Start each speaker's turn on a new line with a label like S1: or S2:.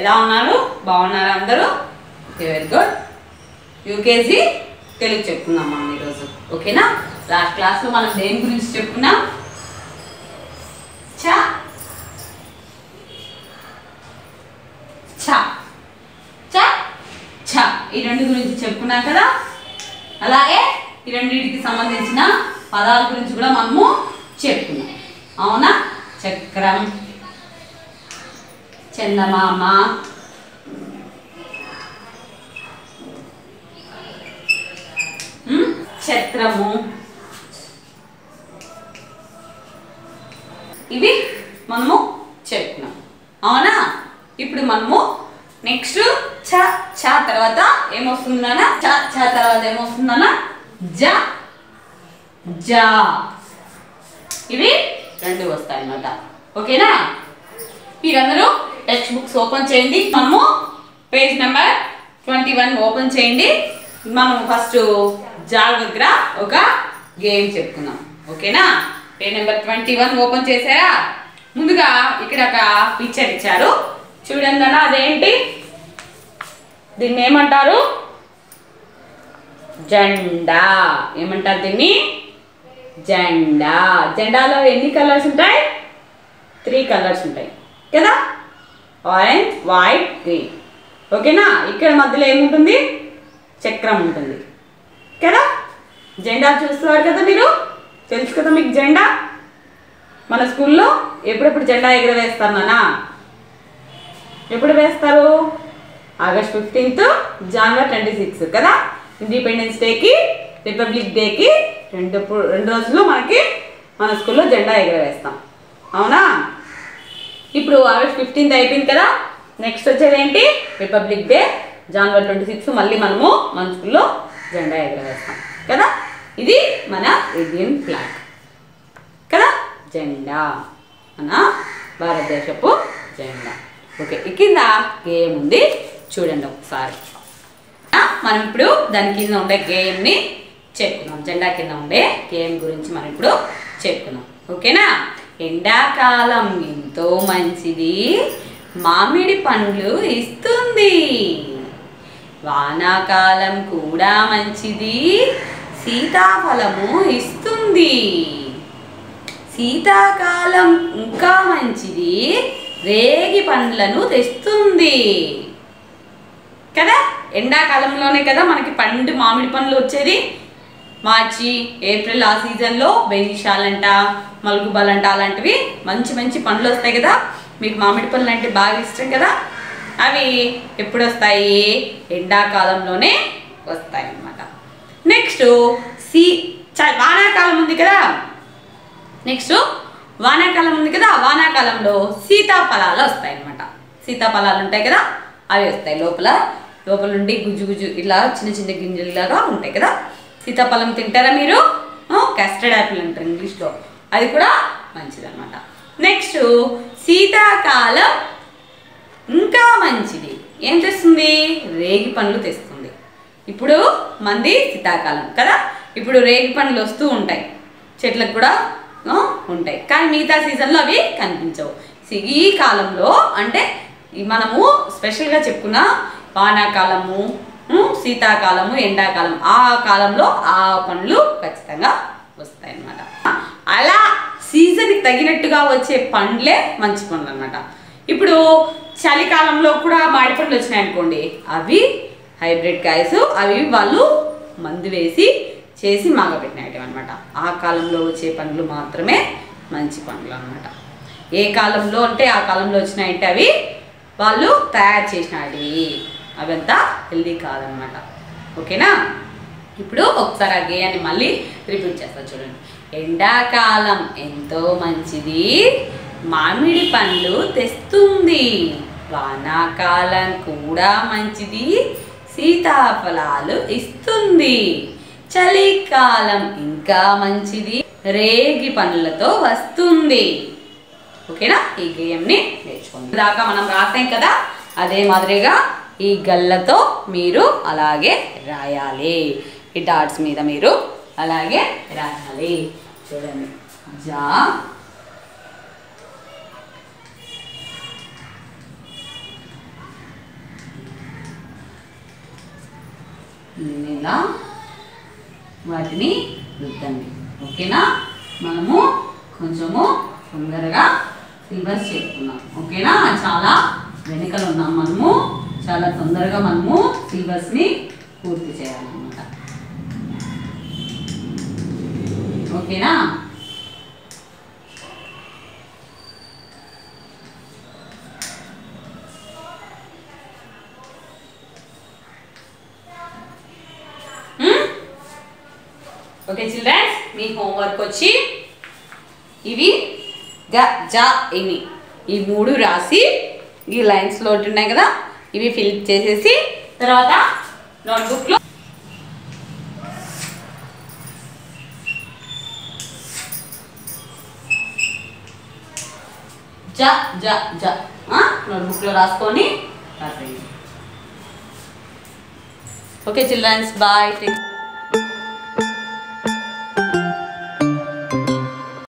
S1: ఎలా ఉన్నారు బాగున్నారా అందరూ వెరీ గుడ్ యూకేజీ తెలుగు చెప్పుకుందాం మనం ఈరోజు ఓకేనా లాస్ట్ క్లాస్లో మనం దేని గురించి చెప్పుకున్నాం చ చ చ ఛ ఈ రెండు గురించి చెప్పుకున్నాం కదా అలాగే ఈ రెండింటికి సంబంధించిన పదాల గురించి కూడా మనము చెప్పుకున్నాం అవునా చక్రం చందమామ ఉమ్, ఛత్రము ఇవి మనము చెప్పుకున్నాం అవునా ఇప్పుడు మనము నెక్స్ట్ చ చ తర్వాత ఏమొస్తుంది నాన్న చ చ తర్వాత ఏమొస్తుంది నాన్న జ జా ఇవి రెండు వస్తాయి అన్నమాట ఓకేనా మీరందరూ టెక్స్ట్ బుక్స్ ఓపెన్ చేయండి మనము page number twenty one open చేయండి మనం ఫస్ట్ జాల్ దగ్గర ఒక గేమ్ చెప్పుకుందాం ఓకేనా page number twenty one open చేశారా ముందుగా ఇక్కడ ఒక పిక్చర్ ఇచ్చారు చూడండి అన్న అదేంటి దీన్ని ఏమంటారు జెండా ఏమంటారు దీన్ని జెండా జెండాలో ఎన్ని కలర్స్ ఉంటాయి త్రీ కలర్స్ ఉంటాయి కదా ఆరెంజ్ వైట్ గ్రీన్ ఓకేనా ఇక్కడ మధ్యలో ఏముంటుంది చక్రం ఉంటుంది కదా జెండా చూస్తున్నారు కదా మీరు తెలుసు కదా మీకు జెండా మన స్కూల్లో ఎప్పుడెప్పుడు జెండా ఎగరవేస్తారు నాన్న ఎప్పుడు వేస్తారు ఆగస్ట్ ఫిఫ్టీన్త్ జనవరి ట్వంటీ సిక్స్ కదా ఇండిపెండెన్స్ డేకి రిపబ్లిక్ డేకి రెండు పు- రెండు రోజులు మనకి మన స్కూల్లో జెండా ఎగరవేస్తాం అవునా ఇప్పుడు ఆగస్ట్ ఫిఫ్టీన్త్ అయిపోయింది కదా నెక్స్ట్ వచ్చేది ఏంటి రిపబ్లిక్ డే జనవరి ట్వంటీ సిక్స్ మళ్ళీ మనము మన స్కూల్లో జెండా ఎగరవేస్తాం కదా ఇది మన ఇండియన్ ఫ్లాగ్ కదా జెండా మన భారతదేశపు జెండా ఓకే ఈ కింద గేమ్ ఉంది చూడండి ఒకసారి ఆ, మనం ఇప్పుడు దాని కింద ఉండే గేమ్ని చెప్పుకున్నాం జెండా కింద ఉండే గేమ్ గురించి మనం ఇప్పుడు చెప్పుకున్నాం ఓకేనా ఎండాకాలం ఎంతో మంచిది మామిడి పండ్లు ఇస్తుంది వానాకాలం కూడా మంచిది సీతాఫలము ఇస్తుంది శీతాకాలం ఇంకా మంచిది రేగి పండ్లను తెస్తుంది కదా ఎండాకాలంలోనే కదా మనకి పండు మామిడి పండ్లు వచ్చేది మార్చి ఏప్రిల్ ఆ సీజన్లో బెనిషాలంట మలుగుబాలంట అలాంటివి మంచి మంచి పండ్లు వస్తాయి కదా మీకు మామిడి పండ్లు అంటే బాగా ఇష్టం కదా అవి ఎప్పుడు వస్తాయి ఎండాకాలంలోనే వస్తాయి అన్నమాట నెక్స్ట్ సీ చ- వానాకాలం ఉంది కదా నెక్స్ట్ వానాకాలం ఉంది కదా వానాకాలంలో సీతాఫలాలు వస్తాయి అన్నమాట సీతాఫలాలు ఉంటాయి కదా అవి వస్తాయి లోపల లోపల నుండి గుజ్జు గుజ్జు ఇట్లా చిన్న చిన్న గింజలులాగా ఉంటాయి కదా సీతాఫలం తింటారా మీరు కస్టర్డ్ యాపిల్ అంటారు ఇంగ్లీష్లో అది కూడా మంచిదన్నమాట నెక్స్ట్ శీతాకాలం ఇంకా మంచిది ఏం తెస్తుంది రేగి పండ్లు తెస్తుంది ఇప్పుడు మంది శీతాకాలం కదా ఇప్పుడు రేగి పండ్లు వస్తూ ఉంటాయి చెట్లకు కూడా ఆ, ఉంటాయి కానీ మిగతా సీజన్లో అవి కనిపించవు సి- ఈ కాలంలో అంటే ఈ మనము స్పెషల్గా చెప్పుకున్న వానాకాలము ఉమ్, శీతాకాలము ఎండాకాలం ఆ కాలంలో ఆ పండ్లు ఖచ్చితంగా వస్తాయి అన్నమాట అలా సీజన్కి తగినట్టుగా వచ్చే పండ్లే మంచి పండ్లు అనమాట ఇప్పుడు చలికాలంలో కూడా మామిడి పండ్లు వచ్చినాయి అనుకోండి అవి హైబ్రిడ్ కాయస్ అవి వాళ్ళు మందు వేసి చేసి మాగబెట్టినవి అనమాట ఆ కాలంలో వచ్చే పండ్లు మాత్రమే మంచి పండ్లు అనమాట ఏ కాలంలో అంటే ఆ కాలంలో వచ్చినాయంటే అవి వాళ్ళు తయారు చేసినవి అవంతా హెల్దీ కాదనమాట ఓకేనా ఇప్పుడు ఒకసారి ఆ గేయాన్ని మళ్ళీ రిపీట్ చేస్తా చూడండి ఎండాకాలం ఎంతో మంచిది మామిడి పండ్లు తెస్తుంది వానాకాలం కూడా మంచిది సీతాఫలాలు ఇస్తుంది చలికాలం ఇంకా మంచిది రేగి పండ్లతో వస్తుంది ఓకేనా ఈ గేమ్ని నేర్చుకోండి దాకా మనం రాసాం కదా అదే మాదిరిగా ఈ గల్లతో మీరు అలాగే రాయాలి ఈ డాట్స్ మీద మీరు అలాగే రాయాలి చూడండి జా ఇలా వాటిని రుద్దండి ఓకేనా మనము కొంచెము తొందరగా సిలబస్ చేస్తున్నాం ఓకేనా చాలా వెనుకలు ఉన్నాం మనము చాలా తొందరగా మనము సిలబస్ని పూర్తి చేయాలన్నమాట ఓకేనా ఓకే చిల్డ్రన్స్ మీ హోంవర్క్ వచ్చి ఇవి గ జ ఇవి ఈ మూడు రాసి ఈ లైన్స్లో ఉంటున్నాయి కదా ఇవి ఫిల్ చేసేసి తర్వాత నోట్బుక్లో జ జ జ నోట్బుక్లో రాసుకొని రాసేయండి ఓకే చిల్డ్రన్స్ బాయ్ టేక్